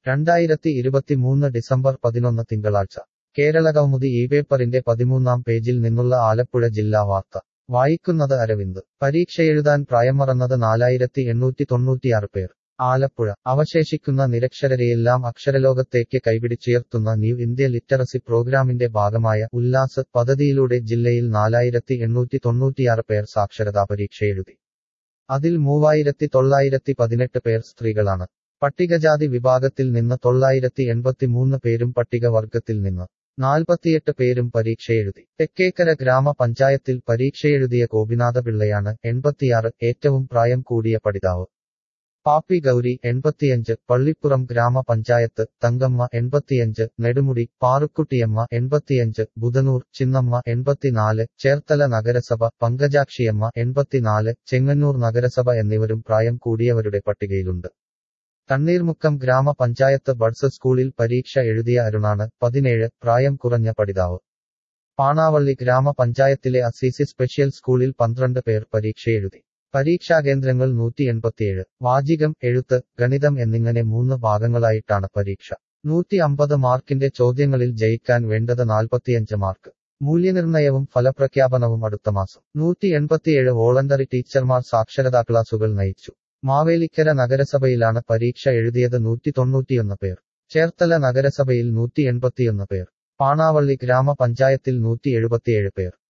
രണ്ടായിരത്തി ഇരുപത്തിമൂന്ന് ഡിസംബർ പതിനൊന്ന് തിങ്കളാഴ്ച കേരളകൗമുദി ഈ പേപ്പറിന്റെ പതിമൂന്നാം പേജിൽ നിന്നുള്ള ആലപ്പുഴ ജില്ലാ വാർത്ത വായിക്കുന്നത് അരവിന്ദ് പരീക്ഷയെഴുതാൻ പ്രായമറന്നത് നാലായിരത്തി എണ്ണൂറ്റി തൊണ്ണൂറ്റിയാറ് പേർ ആലപ്പുഴ അവശേഷിക്കുന്ന നിരക്ഷരരെയെല്ലാം അക്ഷരലോകത്തേക്ക് കൈപിടിച്ചുയർത്തുന്ന ന്യൂ ഇന്ത്യ ലിറ്ററസി പ്രോഗ്രാമിന്റെ ഭാഗമായ ഉല്ലാസ് പദ്ധതിയിലൂടെ ജില്ലയിൽ നാലായിരത്തി എണ്ണൂറ്റി തൊണ്ണൂറ്റിയാറ് പേർ സാക്ഷരതാ പരീക്ഷയെഴുതി അതിൽ മൂവായിരത്തി തൊള്ളായിരത്തി പതിനെട്ട് പേർ സ്ത്രീകളാണ് പട്ടികജാതി വിഭാഗത്തിൽ നിന്ന് തൊള്ളായിരത്തി എൺപത്തിമൂന്ന് പേരും പട്ടികവർഗത്തിൽ നിന്ന് നാൽപ്പത്തിയെട്ട് പേരും പരീക്ഷയെഴുതി തെക്കേക്കര ഗ്രാമപഞ്ചായത്തിൽ പരീക്ഷയെഴുതിയ ഗോപിനാഥപിള്ളയാണ് എൺപത്തിയാറ് ഏറ്റവും പ്രായം കൂടിയ പഠിതാവ് പാപ്പി ഗൗരി എൺപത്തിയഞ്ച് പള്ളിപ്പുറം ഗ്രാമപഞ്ചായത്ത് തങ്കമ്മ എൺപത്തിയഞ്ച് നെടുമുടി പാറുക്കുട്ടിയമ്മ എൺപത്തിയഞ്ച് ബുധനൂർ ചിന്നമ്മ എൺപത്തിനാല് ചേർത്തല നഗരസഭ പങ്കജാക്ഷിയമ്മ എൺപത്തിനാല് ചെങ്ങന്നൂർ നഗരസഭ എന്നിവരും പ്രായം കൂടിയവരുടെ പട്ടികയിലുണ്ട് തണ്ണീർമുക്കം ഗ്രാമപഞ്ചായത്ത് ബഡ്സ് സ്കൂളിൽ പരീക്ഷ എഴുതിയ അരുണാണ് പതിനേഴ് പ്രായം കുറഞ്ഞ പഠിതാവ് പാണാവള്ളി ഗ്രാമപഞ്ചായത്തിലെ അസീസി സ്പെഷ്യൽ സ്കൂളിൽ പന്ത്രണ്ട് പേർ പരീക്ഷയെഴുതി പരീക്ഷാകേന്ദ്രങ്ങൾ നൂറ്റി എൺപത്തിയേഴ് വാചികം എഴുത്ത് ഗണിതം എന്നിങ്ങനെ മൂന്ന് ഭാഗങ്ങളായിട്ടാണ് പരീക്ഷ നൂറ്റി അമ്പത് മാർക്കിന്റെ ചോദ്യങ്ങളിൽ ജയിക്കാൻ വേണ്ടത് നാൽപ്പത്തിയഞ്ച് മാർക്ക് മൂല്യനിർണയവും ഫലപ്രഖ്യാപനവും അടുത്ത മാസം നൂറ്റി എൺപത്തിയേഴ് വോളണ്ടറി ടീച്ചർമാർ സാക്ഷരതാ ക്ലാസുകൾ നയിച്ചു മാവേലിക്കര നഗരസഭയിലാണ് പരീക്ഷ എഴുതിയത് നൂറ്റി തൊണ്ണൂറ്റിയൊന്ന് പേർ ചേർത്തല നഗരസഭയിൽ നൂറ്റി എൺപത്തിയൊന്ന് പേർ പാണാവള്ളി ഗ്രാമപഞ്ചായത്തിൽ നൂറ്റി എഴുപത്തിയേഴ് പേർ